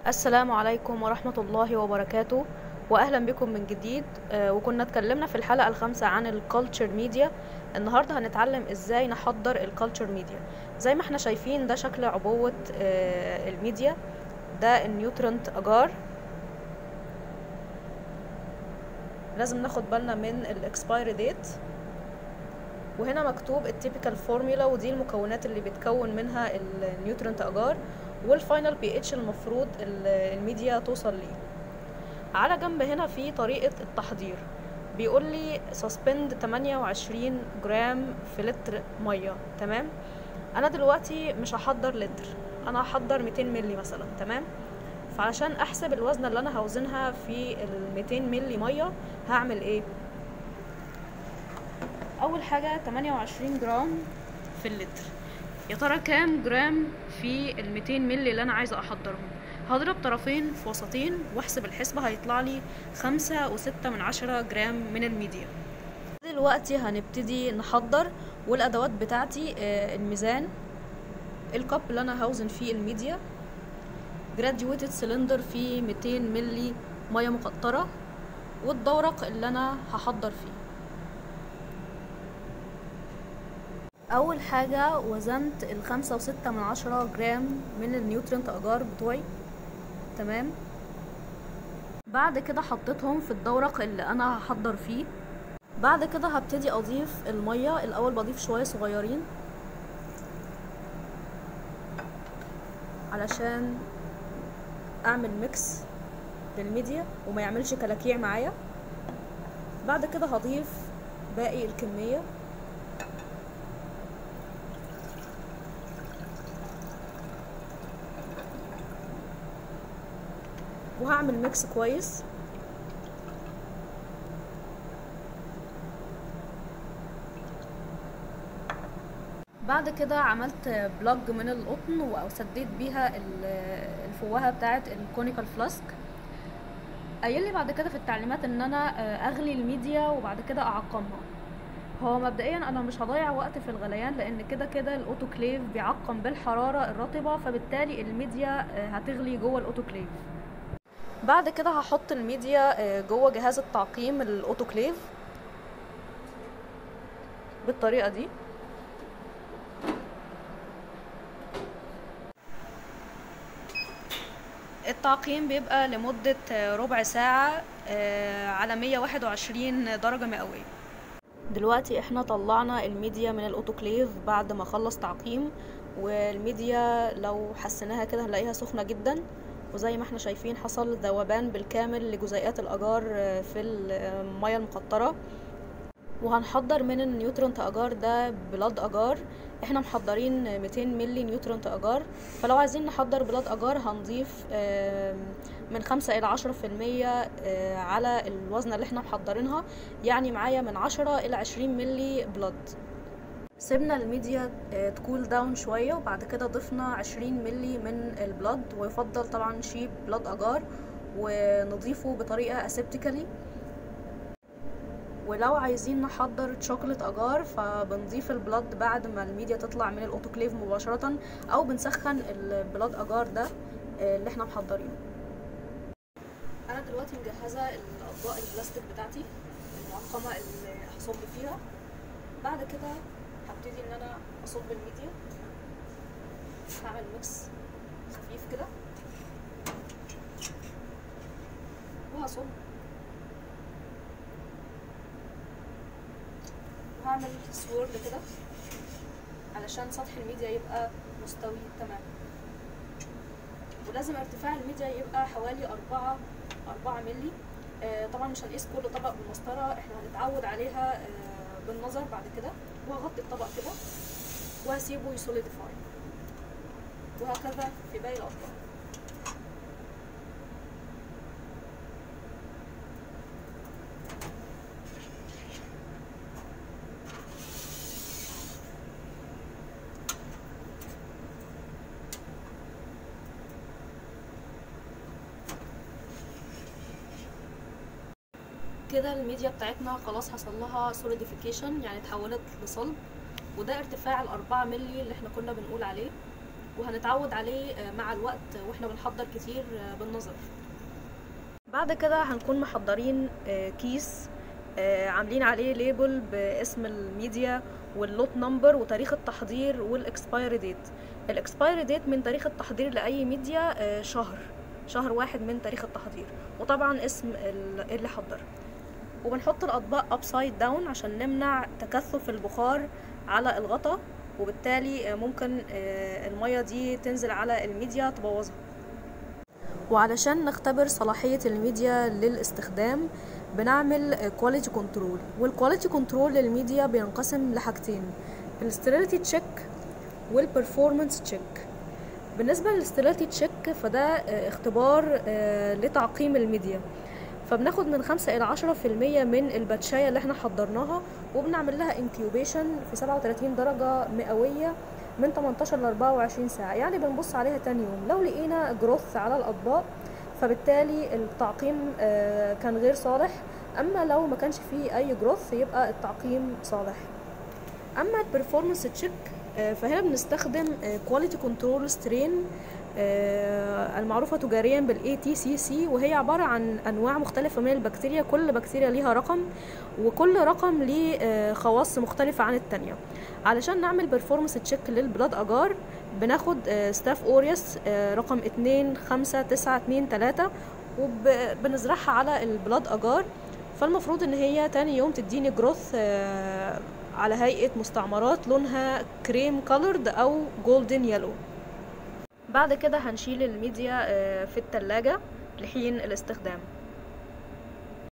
السلام عليكم ورحمة الله وبركاته وأهلا بكم من جديد آه، وكنا اتكلمنا في الحلقة الخامسة عن الكالتشر ميديا النهاردة هنتعلم ازاي نحضر الكالتشر ميديا زي ما احنا شايفين ده شكل عبوة آه، الميديا ده النيوترنت أجار لازم ناخد بالنا من الاكسبايري ديت وهنا مكتوب التيبيكال فورمولا ودي المكونات اللي بتكون منها النيوترنت اجار والفاينل بي اتش المفروض ال- الميديا توصل ليه على جنب هنا في طريقة التحضير بيقول لي سسبند 28 جرام في لتر مية تمام انا دلوقتي مش هحضر لتر انا هحضر 200 ملي مثلا تمام فعشان احسب الوزن اللي انا هوزنها في ال 200 ملي ميه هعمل ايه اول حاجه 28 جرام في اللتر يا ترى كام جرام في ال 200 ملي اللي انا عايزه احضرهم هضرب طرفين في وسطين واحسب الحسبه هيطلع لي خمسة وستة من عشرة جرام من الميديا دلوقتي هنبتدي نحضر والادوات بتاعتي آه، الميزان الكب اللي انا هوزن فيه الميديا جراديويتد سلندر فيه 200 ملي ميه مقطره والدورق اللي انا هحضر فيه اول حاجة وزنت الخمسة وستة من عشرة جرام من النيوترنت اجار بتوعي تمام بعد كده حطيتهم في الدورق اللي انا هحضر فيه بعد كده هبتدي اضيف المية الاول بضيف شوية صغيرين علشان اعمل ميكس للميديا وما يعملش كلاكيع معايا بعد كده هضيف باقي الكميه وهعمل ميكس كويس بعد كده عملت بلج من القطن وسديت بيها ال- الفوهه بتاعه الكونيكال فلاسك قايل لي بعد كده في التعليمات ان انا آه، اغلي الميديا وبعد كده اعقمها هو مبدئيا انا مش هضيع وقت في الغليان لان كده كده الاوتوكليف بيعقم بالحراره الرطبه فبالتالي الميديا آه، هتغلي جوه الاوتوكليف بعد كده هحط الميديا آه، جوه جهاز التعقيم الاوتوكليف بالطريقه دي التعقيم بيبقى لمدة آه، ربع ساعة آه، على 121 درجة مئوية دلوقتي احنا طلعنا الميديا من الاوتوكليف بعد ما خلص تعقيم والميديا لو حسيناها كده هنلاقيها سخنة جدا وزي ما احنا شايفين حصل ذوبان بالكامل لجزيئات الاجار آه، في المية المقطرة وهنحضر من النيوترنت اجار ده بلاد اجار احنا محضرين 200 ملي نيوترنت اجار فلو عايزين نحضر بلاد اجار هنضيف آم، من خمسة إلى عشرة في المية آه، على الوزنة اللي احنا محضرينها يعني معايا من عشرة إلى عشرين ملي بلاد سيبنا الميديا آه، تكول داون شوية وبعد كده ضفنا عشرين ملي من البلاد ويفضل طبعا شيب بلاد أجار ونضيفه بطريقة اسيبتيكالي ولو عايزين نحضر شوكولات اجار فبنضيف البلاد بعد ما الميديا تطلع من الاوتوكليف مباشرة او بنسخن البلاد اجار ده آه، اللي احنا محضرينه انا دلوقتي مجهزة الاطباق البلاستيك بتاعتي المعقمة اللي هصب فيها بعد كده هبتدي ان انا اصب الميديا هعمل ميكس خفيف كده وهصب وهعمل سوورد كده علشان سطح الميديا يبقى مستوي تمام ولازم ارتفاع الميديا يبقى حوالي أربعة أربعة ملي آه طبعا مش هنقيس كل طبق بالمسطرة احنا هنتعود عليها آه بالنظر بعد كده وهغطي الطبق كده وهسيبه يسوليديفاي وهكذا في باقي الأطباق كده الميديا بتاعتنا خلاص حصل لها سوليديفيكيشن يعني اتحولت لصلب وده ارتفاع الأربعة ملي اللي احنا كنا بنقول عليه وهنتعود عليه مع الوقت واحنا بنحضر كتير بالنظر بعد كده هنكون محضرين كيس عاملين عليه ليبل باسم الميديا واللوت نمبر وتاريخ التحضير والاكسبايري ديت الاكسبايري ديت من تاريخ التحضير لاي ميديا شهر شهر واحد من تاريخ التحضير وطبعا اسم اللي حضر وبنحط الاطباق ابسايد داون عشان نمنع تكثف البخار على الغطا وبالتالي ممكن المية دي تنزل على الميديا تبوظها وعلشان نختبر صلاحية الميديا للاستخدام بنعمل كواليتي كنترول والكواليتي كنترول للميديا بينقسم لحاجتين الستيريليتي تشيك والبرفورمانس تشيك بالنسبة للستيريليتي تشيك فده اختبار لتعقيم الميديا فبناخد من خمسة إلى عشرة في المية من الباتشاية اللي احنا حضرناها وبنعمل لها انكيوبيشن في سبعة وتلاتين درجة مئوية من 18 ل 24 ساعة يعني بنبص عليها تاني يوم لو لقينا جروث على الأطباق فبالتالي التعقيم كان غير صالح أما لو ما كانش فيه أي جروث يبقى التعقيم صالح أما البرفورمانس تشيك فهنا بنستخدم كواليتي كنترول سترين المعروفة تجاريا بالاي تي سي سي وهي عبارة عن أنواع مختلفة من البكتيريا كل بكتيريا ليها رقم وكل رقم ليه خواص مختلفة عن التانية علشان نعمل برفورمانس تشيك للبلاد أجار بناخد ستاف أوريوس رقم اتنين خمسة تسعة اتنين تلاتة وبنزرعها على البلاد أجار فالمفروض ان هي تاني يوم تديني جروث على هيئة مستعمرات لونها كريم كولرد او جولدن يلو بعد كده هنشيل الميديا في التلاجة لحين الاستخدام